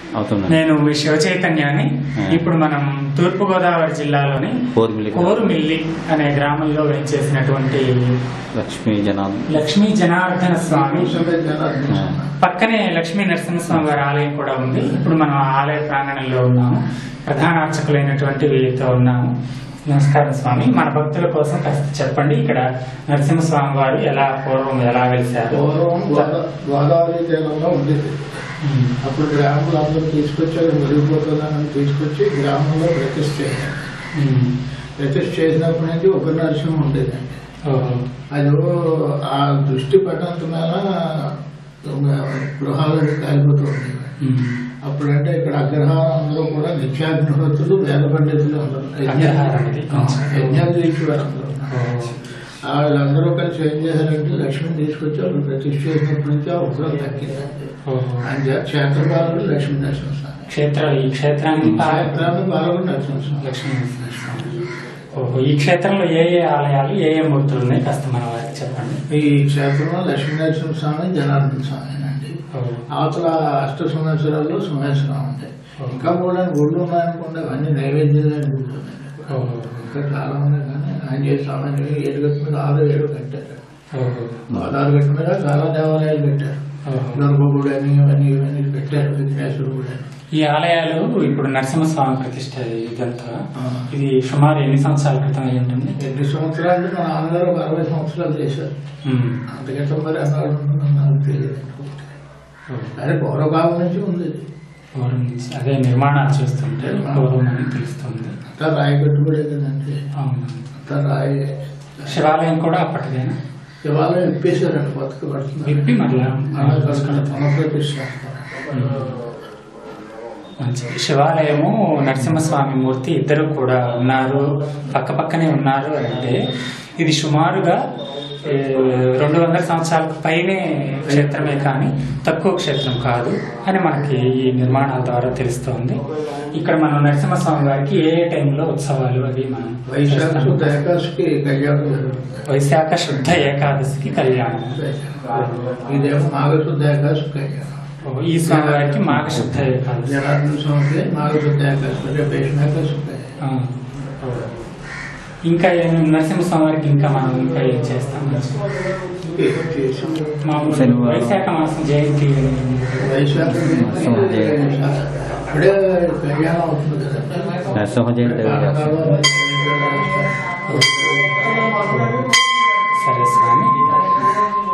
అవుతుంది నేను మీ శివ చైతన్యాన్ని ఆ. ఇప్పుడు మనం తూర్పు గోదావరి జిల్లాలోని కోరుమిల్లి కోరుమిల్లి అనే గ్రామంలో వేంచేసినటువంటి లక్ష్మీ జనాలు లక్ష్మీ జనార్దన స్వామి ఆ, పక్కనే లక్ష్మీ నరసింహస్వామి వారి ఆలయం కూడా ఉంది ఇప్పుడు మనం ఆ ఆలయ ప్రాంగణంలో ఉన్నాము ప్రధాన అర్చకులైనటువంటి వీరితో ఉన్నాము నమస్కారం స్వామి మన భక్తుల కోసం కాస్త చెప్పండి ఇక్కడ నరసింహస్వామి వారు ఎలా పూర్వం ఎలా వెలిశారు పూర్వం గోదా- గోదావరి తీరంలో ఉండేది ఉమ్, అప్పుడు గ్రామంలో అందరూ తీసుకొచ్చి అది మురిగిపోతుందని తీసుకొచ్చి గ్రామంలో ప్రతిష్ఠ చేశారు ఉమ్, ప్రతిష్ఠ చేసినప్పటి నుంచి ఒక నరసింహం ఉండేదండి ఓహో, అది ఆ దృష్టి పడినంత మేర గృహాలు కాలిపోతూ ఉండేవి ఉమ్, అప్పుడంటే ఇక్కడ అగ్రహారం అందరూ కూడా నిత్యాగ్నిహోత్రులు వేద పండితులు అందరూ అగ్రహారం ఇది. యజ్ఞాలు తీర్చేవారు అందరూ ఓహో, వాళ్ళందరూ కలిసి ఏం చేశారంటే లక్ష్మిని తీసుకొచ్చి వాళ్ళు ప్రతిష్ఠ చేసినప్పటి నుంచి ఆ ఉగ్రం తగ్గిందండి ఓహో. ఆయన క్షేత్రపాలకుడు లక్ష్మీ నరసింహస్వామి క్షేత్ర ఈ క్షేత్రానికి పాలకుడు క్షేత్రాన్ని పాలకుడు నరసింహస్వామి లక్ష్మీ నరసింహస్వామి. ఓహో ఈ క్షేత్రంలో ఏ ఏ ఆలయాలు ఏ ఏ మూర్తులు ఉన్నాయి కాస్త మన వారికి చెప్పండి ఈ క్షేత్రంలో లక్ష్మీ నరసింహస్వామి జనార్దన స్వామి అండి ఓహో, అవతల అష్ట సంవత్సరాల్లో సుమేశ్వరం ఉంది ఇంకా కూడా గుళ్ళు ఉన్నాయనుకోండి అవన్నీ నైవేద్యం లేని గుళ్ళు ఉన్నాయండి. ఓహో, ఇంకా చాలా ఉన్నాయి కానీ ఆంజనేయ స్వామిని ఏడు గట్టు మీద ఆరు ఏడు కట్టారు ఓహో, గోదావరి గట్టు మీద చాలా దేవాలయాలు పెట్టారు ఓహో. గర్భగుడి అని ఇవన్నీ ఇవన్నీ పెట్టారు విఘ్నేశ్వర గుడి అని ఈ ఆలయాలు ఇప్పుడు నరసింహస్వామి ప్రతిష్ట ఇదంతా ఆ. ఇది సుమారు ఎన్ని సంవత్సరాల క్రితం అయి ఉంటుంది ఎన్ని సంవత్సరాలు మా నాన్నగారు ఒక అరవై సంవత్సరాలు చేశారు ఉమ్. అంతకంటే మరి అన్నాడు ఉంటుందని నాకు తెలియదు ఓహో. అదే పూర్వకాలం నుంచి ఉంది ఇది. పూర్వం నుంచి అదే నిర్మాణాలు చూస్తుంటే పూర్వం అని తెలుస్తుంది అంతా రాయి కట్టుబడి కదండి అవును అంతా రాయి శివాలయం కూడా అప్పటిదేనా శివాలయం ఇప్పేశారండి బతుకు పడుతుంది విప్పి మరలా పునఃప్రతిష్ఠ మంచిది శివాలయము నరసింహస్వామి మూర్తి ఇద్దరు కూడా ఉన్నారు పక్క పక్కనే ఉన్నారు అంటే ఇది సుమారుగా ఏ, రెండు వందల సంవత్సరాలకు పైనే క్షేత్రమే కానీ తక్కువ క్షేత్రం కాదు అని మనకి ఈ నిర్మాణాల ద్వారా తెలుస్తోంది ఇక్కడ మనం నరసింహస్వామి వారికి ఏ ఏ టైంలో ఉత్సవాలు అవి మనం వైశాఖ చేస్తాము. శుద్ధ ఏకాదశికి కళ్యాణం జరుగుతుంది వైశాఖ శుద్ధ ఏకాదశికి కళ్యాణం ఇదేమో మాఘశుద్ధ ఏకాదశి కళ్యాణం ఓ, ఈ స్వామి వారికి మాఘ శుద్ధ ఏకాదశి జనార్దన స్వామికి మాఘశుద్ధ ఏకాదశి రేపు వేసిన ఏకాదశి కళ్యాణం ఆ, ఓ. ఇంకా ఏం నరసింహస్వామి వారికి ఇంకా మనం ఇంకా ఏం చేస్తాం ఏం చేసి మామూలు శనివారం. వైశాఖ మాసం జయంతి వైశాఖ నరసింహ జయంతి. ఇప్పుడే కళ్యాణం అవుతుంది కదండి నరసింహ జయంతి చేస్తాం. సరే స్వామి